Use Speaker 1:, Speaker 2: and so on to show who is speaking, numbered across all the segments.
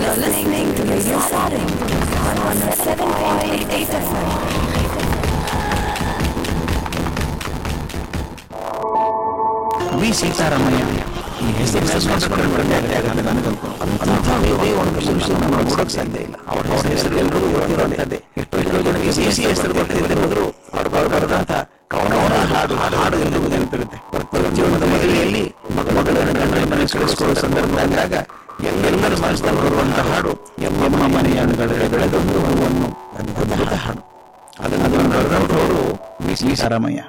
Speaker 1: You're listening to Radio Sarin on 107.8 FM.
Speaker 2: V Seetharamaiah ಈ ಹೆಸರು ನೆನೆಸ್ಕೊಂಡ್ರೆ ಒಳ್ಳೆ ಅರ್ಥ ಆಗುತ್ತೆ ನನಗಂತೂ. ಅಂಥ ಒಬ್ಬ ಒಂದು ಮನುಷ್ಯನನ್ನ ನಾವು ನೋಡೋಕ್ ಸಾಧ್ಯ ಇಲ್ಲ ಅವ್ರ ಹೆಸರು ಎಲ್ರಿಗೂ ಗೊತ್ತಿರೋಂಥದ್ದೇ ಎಷ್ಟೋ ಜನರಿಗೆ ಸಿ ಸಿ ಹೆಸರು ಗೊತ್ತಿಲ್ಲದೆ ಹೋದ್ರು ಅವ್ರು ಬರಬಾರದಂತ ಕವನವನ ಹಾಡು ಹಾಡು ಹಾಡು ಎಲ್ರಿಗೂ ನೆನಪಿರುತ್ತೆ ಪ್ರತಿಯೊಂದು ಜೀವನದ ಮದುವೆಯಲ್ಲಿ ಮಗ ಮಗಳನ್ನು ಗಂಡನ ಮನೆ ಕಳಿಸ್ಕೊಳ್ಳೋ ಸಂದರ್ಭದಾಗ ಎಲ್ಲೆಲ್ಲರ ಮನಸ್ಸಲ್ಲಿ ಬರುವಂತ ಹಾಡು ಎಮ್ಮ ಮನೆಯ ಅಣುಗಳ ಬೆಳೆದೊಂದು ಹೂವನ್ನು ಅದ್ಭುತ ಹಾಡು ಅದನ್ನು ಅದನ್ನು ಬರೆದವರು ವಿ ಸೀತಾರಾಮಯ್ಯ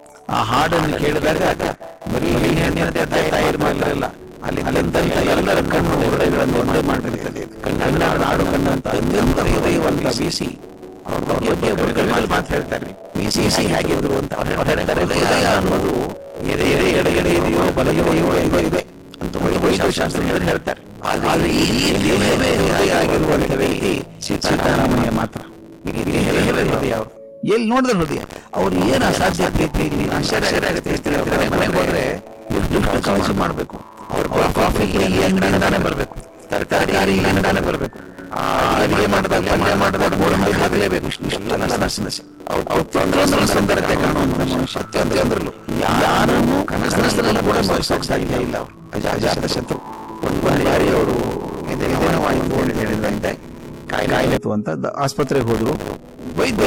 Speaker 2: ಆ ಹಾಡನ್ನು ಕೇಳಿದಾಗ ಬರೀ ಹೆಣ್ಣಿನದೇ ತಾಯಿರ್ ಮಾತ್ರಲ್ಲ ಅಲ್ಲಿ ಅಲ್ಲಿಂದ ಎಲ್ಲರ ಕಣ್ಣು ಹೊರಡೆಗಳನ್ನು ಒಂದೇ ಮಾಡಿರ್ತದೆ ಕಣ್ಣ ನಾಡು ಕಣ್ಣಂತ ಅತ್ಯಂತ ಹೃದಯವಂತ ಬೀಸಿ ಅವ್ರ ಬಗ್ಗೆ ಒಬ್ಬರು ಕಣ್ಣಲ್ಲಿ ಮಾತು ಹೇಳ್ತಾರೆ ಬೀಸಿ ಸಿ ಹೇಗಿದ್ರು ಅಂತ ಅವ್ರು ಹೇಳ್ತಾರೆ ಹೃದಯ ಅನ್ನೋದು ಎದೆ ಎದೆ ಎಡೆ ಎಡೆ ಇದೆಯೋ ಬಲ ಇದೆಯೋ ಇದೋ ಇದೆ ಅಂತ ವೈದ್ಯಶಾಸ್ತ್ರ ಹೇಳ್ತಾರೆ ಆದ್ರೆ ಈ ಹೃದಯವೇ ಹೃದಯ ಆಗಿರುವಂತ ವ್ಯಕ್ತಿ ಸೀತಾರಾಮಯ್ಯ ಮಾತ್ರ ಇಡೀ ಹೆಲೆ ಹೆಲೆ ಹೃದಯ ಅವರು ಎಲ್ಲಿ ನೋಡಿದ್ರೆ ಹೃದಯ ಅವ್ರು ಏನು ಅಸಾಧ್ಯ ಆಗ್ತೈತಿ ನೀನು ಆಶ್ಚರ್ಯ ಆಗುತ್ತೆ ಹೇಳ್ತೀನಿ ಅವ್ರ ಮನೆ ಮನೆಗೆ ಹೋದ್ರೆ ಎಷ್ಟು ಕಾಳಜಿ ಮಾಡಬೇಕು ಅವ್ರ ಕಾಫಿ ಅಂಗಡಿಯಿಂದಾನೆ ಬರಬೇಕು ತರಕಾರಿ ಅಂಗಡಿಯಿಂದಾನೆ ಬರಬೇಕು ಆ ಅಡಿಗೆ ಮಾಡಿದಾಗ ಪಲ್ಯ ಮಾಡಿದಾಗ ಗೋಡಂಬಿ ಹಾಕಲೇಬೇಕು ಇಷ್ಟು ಇಷ್ಟು ನಸನಸಿ ನಸಿ ಅವ್ರು ಅವ್ರು ತೊಂದ್ರೆ ಸುಂದರತೆ ಕಾಣುವಂತ ಮನುಷ್ಯ ಪ್ರತಿಯೊಂದರಲ್ಲೂ ಯಾರನ್ನು ಕನಸಿನಲ್ಲೂ ಕೂಡ ಬಯಸೋಕೆ ಸಾಧ್ಯ ಇಲ್ಲ ಅವರು ಅಜ ಅಜಾತ ಶತ್ರು ಒಂದು ಬಾರಿ ಅವರು ಇದೇನವಾಯಿತು ಅಂತ ಹೇಳಿದ್ರಂತೆ ಕಾಯಿಲೆ ಆಯ್ತು ಅಂತ ದ- ಆಸ್ಪತ್ರೆಗೆ ಹೋದ್ರು ವೈದ್ಯ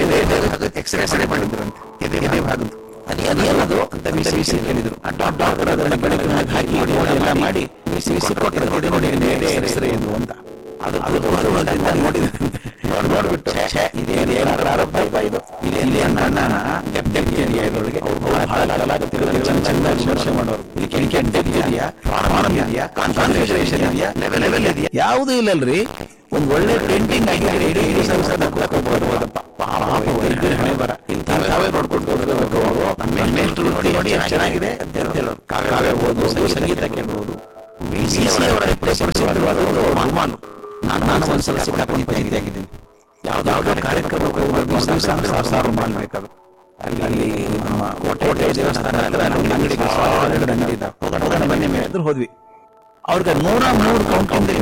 Speaker 2: ಎಕ್ಸ್ರೇ ಎಕ್ಸ್ರೇ ಮಾಡಿದ್ರಂತೆ ಎದೆ ಎದೆ ಭಾಗದ್ದು ಅದು ಏನಾದ್ರು ಅಂತ ಬಿಸಿ ಬಿಸಿ ಕೇಳಿದ್ರು ಆ ಡಾಕ್ಟರ್ ಡಾಕ್ಟರ್ ಅದನ್ನ ಬೆಳಕಿನ ಹಾಕಿ ನೋಡಿ ಎಲ್ಲ ಮಾಡಿ ಬಿಸಿ ಬಿಸಿ ಕೊಟ್ಟರೆ ನೋಡಿ ನೋಡಿ ಎದೆ ಎಕ್ಸ್ರೇ ಎಂದು ಅಂತ ಅದು ಅದು ದೂರದಿಂದ ನೋಡಿದ್ರಂತೆ ನೋಡಿ ನೋಡ್ಬಿಟ್ಟು ಛೇ, ಇದೇನು ಏನಾದ್ರು ಆರೋಪ ಇದು ಇದೇನು ಅಣ್ಣ ಡೆಪ್ ಡೆಪ್ ಏರಿಯಾದೊಳಗೆ ಹಾಳಾಗಲಾಗುತ್ತಿರೋದು ಚಂದ ಚಂದ ವಿಮರ್ಶೆ ಮಾಡೋರು ಇಲ್ಲಿ ಕೆಣಿ ಕೆಟ್ಟ ಇದೆಯಾ ಪ್ರಾಣ ಇದೆಯಾ ಕಾನ್ಫಿಗರೇಷನ್ ಇದೆಯಾ ಲೆವೆಲ್ ಲೆವೆಲ್ ಇದೆಯಾ ಯಾವುದೂ ಇಲ್ಲಲ್ರಿ ಒಂದು ಒಳ್ಳೆ ಪೇಂಟಿಂಗ್ ಆಗಿದ್ರೆ ಇಡೀ ಇಡೀ ಸಂಸಾರ ಹೋಗ್ಬೋದಪ್ಪ ಪಾಪ ವೈದ್ಯರ ಹಣೆ ಬರ ಇಂಥವೇ ನೋಡ್ಕೊಂಡು ಹೋಗ್ಬೇಕು ನಮ್ಮ ಎಷ್ಟು ನೋಡಿ ನೋಡಿ ಎಷ್ಟು ಚೆನ್ನಾಗಿದೆ ಅಂತ ಹೇಳೋರು ಕಾವ್ಯ ಓದ್ಬೋದು ಸಂಗೀತ ಕೇಳ್ಬೋದು ಬಿಸಿ ಅವರ ಪ್ರಪಂಚವಾದ ಒಂದು ಅವಮಾನ ನಾನು ನಾನು ಒಂದ್ಸಲ ಸಿಕ್ಕಾಪಟ್ಟೆ ಆಗಿದ್ದೀನಿ ಯಾವ್ದಾವ್ದೋ ಕಾರ್ಯಕ್ರಮಕ್ಕೆ ಹೋಗ್ಬೇಕು ಸಾವಿರ ಸಾವಿರ ಮಾಡ್ಬೇಕಾದ್ರು ಅಲ್ಲಿ ಅಲ್ಲಿ ನಮ್ಮ ಕೋಟೆ ದೇವಸ್ಥಾನ ಹತ್ರ ನಮ್ಮ ಅಂಗಡಿಗೆ ಸಾವಿರ ಎರಡು ಅಂಗಡಿ ಇದ್ದಾವೆ ಹೋಗೋಣ ಬನ್ನಿ ಮೇಲೆ ಹೋದ್ವಿ ಅವ್ರಿಗೆ ನೂರ ಮೂರು ಕೌಂಟಿಂದ